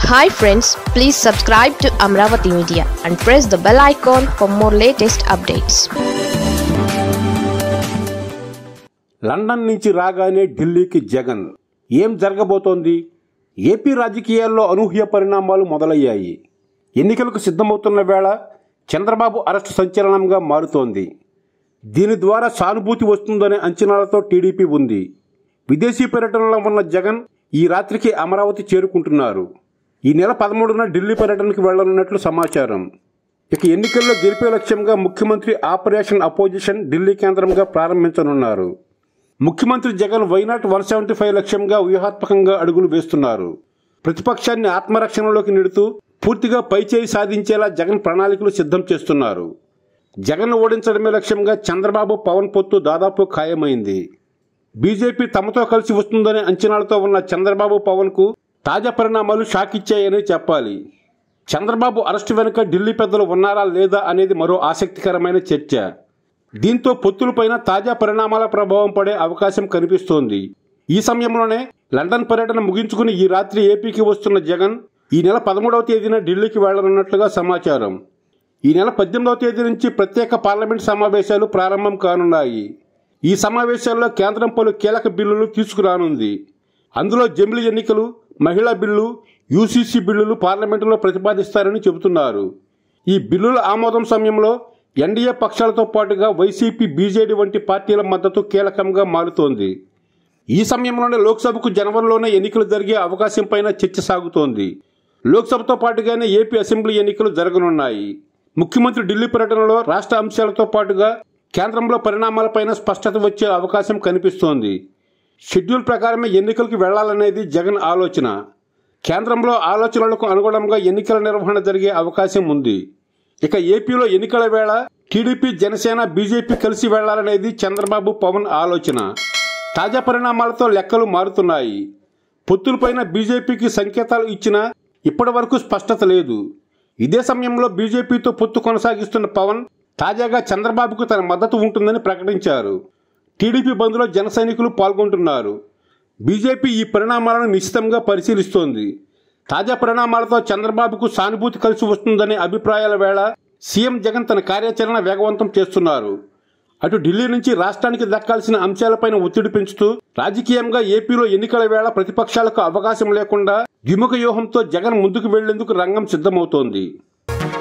hi friends please subscribe to Amaravati media and press the bell icon for more latest updates London నుంచి రాగానే ఢిల్లీకి జగన్ ఏం జరగబోతోంది AP రాజకీయాల్లో అనూహ్య పరిణామాలు మొదలయ్యాయి ఎన్నికలకు సిద్ధమవుతున్న వేళ చంద్రబాబు అరెస్టు సంచలనంగా మారుతోంది దీని ద్వారా సానుభూతి వస్తుందనే అంచనాలతో టీడీపీ ఉంది విదేశీ పర్యటనలో ఉన్న జగన్ ఈ రాత్రికి అమరావతి చేరుకుంటున్నారు ఈ నెల పదమూడున ఢిల్లీ పర్యటనకు వెళ్లనున్నట్లు సమాచారం ఇక ఎన్నికల్లో గెలిపే లక్ష్యంగా ముఖ్యమంత్రి ఆపరేషన్ అపోజిషన్ ఢిల్లీ కేంద్రంగా ప్రారంభించనున్నారు ముఖ్యమంత్రి Jagan why not one seventy five లక్ష్యంగా వ్యూహాత్మకంగా అడుగులు వేస్తున్నారు ప్రతిపక్షాన్ని ఆత్మరక్షణలోకి నెడుతూ పూర్తిగా పైచేయి సాధించేలా జగన్ ప్రణాళికలు సిద్ధం చేస్తున్నారు జగన్ ఓడించడమే లక్ష్యంగా చంద్రబాబు పవన్ పొత్తు దాదాపు ఖాయమైంది బీజేపీ తమతో కలిసి వస్తుందనే అంచనాలతో ఉన్న చంద్రబాబు పవన్కు తాజా పరిణామాలు షాక్ ఇచ్చాయని చెప్పాలి చంద్రబాబు అరెస్టు వెనుక ఢిల్లీ పెద్దలు ఉన్నారా లేదా అనేది మరో ఆసక్తికరమైన చర్చ దీంతో పొత్తులపైన తాజా పరిణామాల ప్రభావం పడే అవకాశం కనిపిస్తోంది ఈ సమయంలోనే లండన్ పర్యటన ముగించుకుని ఈ రాత్రి ఏపీకి వస్తున్న జగన్ ఈ నెల పదమూడవ తేదీన ఢిల్లీకి వెళ్లనున్నట్లుగా సమాచారం ఈ నెల పద్దెనిమిదవ తేదీ నుంచి ప్రత్యేక పార్లమెంట్ సమావేశాలు ప్రారంభం కానున్నాయి ఈ సమావేశాల్లో కేంద్రం పలు కీలక బిల్లులు తీసుకురానుంది అందులో జమిలి ఎన్నికలు మహిళా బిల్లు యూసీసీ బిల్లులు పార్లమెంటులో ప్రతిపాదిస్తారని చెబుతున్నారు ఈ బిల్లుల ఆమోదం సమయంలో ఎన్డీఏ పక్షాలతో పాటుగా వైసీపీ బీజేడీ వంటి పార్టీల మద్దతు కీలకంగా మారుతోంది ఈ సమయంలోనే లోక్సభకు జనవరిలోనే ఎన్నికలు జరిగే అవకాశం పైన చర్చ సాగుతోంది లోక్సభతో పాటుగానే ఏపీ అసెంబ్లీ ఎన్నికలు జరగనున్నాయి ముఖ్యమంత్రి ఢిల్లీ పర్యటనలో రాష్ట్ర అంశాలతో పాటుగా కేంద్రంలో పరిణామాలపైన స్పష్టత వచ్చే అవకాశం కనిపిస్తోంది షెడ్యూల్ ప్రకారమే ఎన్నికలకు వెళ్లాలనేది జగన్ ఆలోచన కేంద్రంలో ఆలోచనలకు అనుగుణంగా ఎన్నికల నిర్వహణ జరిగే అవకాశం ఉంది ఇక ఏపీలో ఎన్నికల వేళ టీడీపీ జనసేన బీజేపీ కలిసి వెళ్లాలనేది చంద్రబాబు పవన్ ఆలోచన తాజా పరిణామాలతో లెక్కలు మారుతున్నాయి పొత్తులపైన బీజేపీకి సంకేతాలు ఇచ్చినా ఇప్పటి వరకు స్పష్టత లేదు ఇదే సమయంలో బీజేపీతో పొత్తు కొనసాగిస్తున్న పవన్ తాజాగా చంద్రబాబుకు తన మద్దతు ఉంటుందని ప్రకటించారు టీడీపీ బంద్లో జన సైనికులు పాల్గొంటున్నారు బీజేపీ ఈ పరిణామాలను నిశ్చితంగా పరిశీలిస్తోంది తాజా పరిణామాలతో చంద్రబాబుకు సానుభూతి కలిసి వస్తుందనే అభిప్రాయాల వేళ సీఎం జగన్ తన కార్యాచరణ వేగవంతం చేస్తున్నారు అటు ఢిల్లీ నుంచి రాష్ట్రానికి దక్కాల్సిన అంశాలపైన ఒత్తిడి పెంచుతూ రాజకీయంగా ఏపీలో ఎన్నికల వేళ ప్రతిపక్షాలకు అవకాశం లేకుండా ద్విముఖ వ్యూహంతో జగన్ ముందుకు వెళ్లేందుకు రంగం సిద్ధమవుతోంది